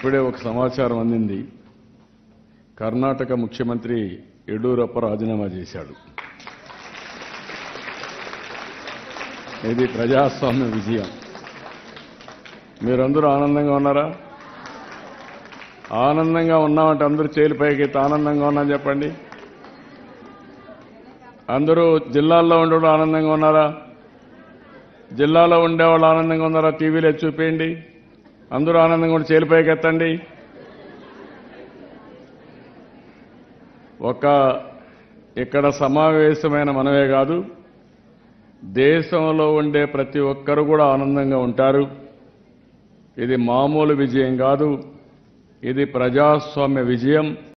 ఇప్పుడే ఒక సమాచారం అందింది కర్ణాటక ముఖ్యమంత్రి యడ్యూరప్ప రాజీనామా చేశాడు ఇది ప్రజాస్వామ్య విజయం మీరందరూ ఆనందంగా ఉన్నారా ఆనందంగా ఉన్నామంటే అందరూ చేలిపైకి ఎత్తి ఆనందంగా ఉన్నాఅని చెప్పండి అందరూ జిల్లాల్లో ఉండేవాళ్ళు ఆనందంగా ఉన్నారా జిల్లాలో ఉండేవాళ్ళు ఆనందంగా ఉన్నారా టీవీలో చూపేయండి అందరూ ఆనందంగా ఉండి చేలిపైకి ఎత్తండి ఒక ఇక్కడ సమావేశమైన మనమే కాదు దేశంలో ఉండే ప్రతి ఒక్కరు కూడా ఆనందంగా ఉంటారు ఇది మామూలు విజయం కాదు ఇది ప్రజాస్వామ్య విజయం